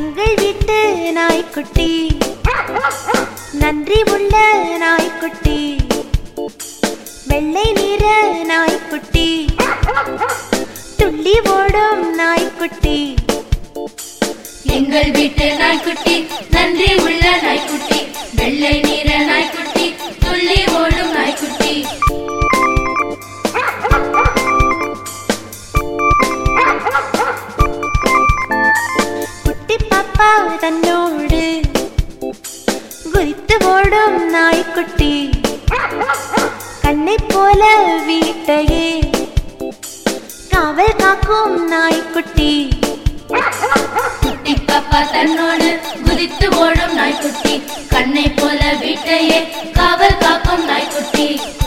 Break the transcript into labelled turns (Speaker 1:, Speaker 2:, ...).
Speaker 1: எங்கள் வீட்டு நாய்க்குட்டி நன்றி உள்ள நாய்க்குட்டி வெள்ளை நிற நாய்க்குட்டி துள்ளி ஓடும் நாய்க்குட்டி
Speaker 2: எங்கள் வீட்டு நாய்க்குட்டி நன்றி உள்ள நாய்க்குட்டி வெள்ளை நிற நாய்க்குட்டி துள்ளி ஓடும் நாய்க்குட்டி
Speaker 1: குட்டி பாப்பா தன்னோடு குதித்து ஓடும் நாய்க்குட்டி கண்ணை போல வீட்டையே காவல் காக்கும் நாய்க்குட்டி
Speaker 2: குட்டி பாப்பா தன்னோடு குதித்து ஓடும் நாய்க்குட்டி கண்ணை போல வீட்டையே காவல் காக்கும் நாய்க்குட்டி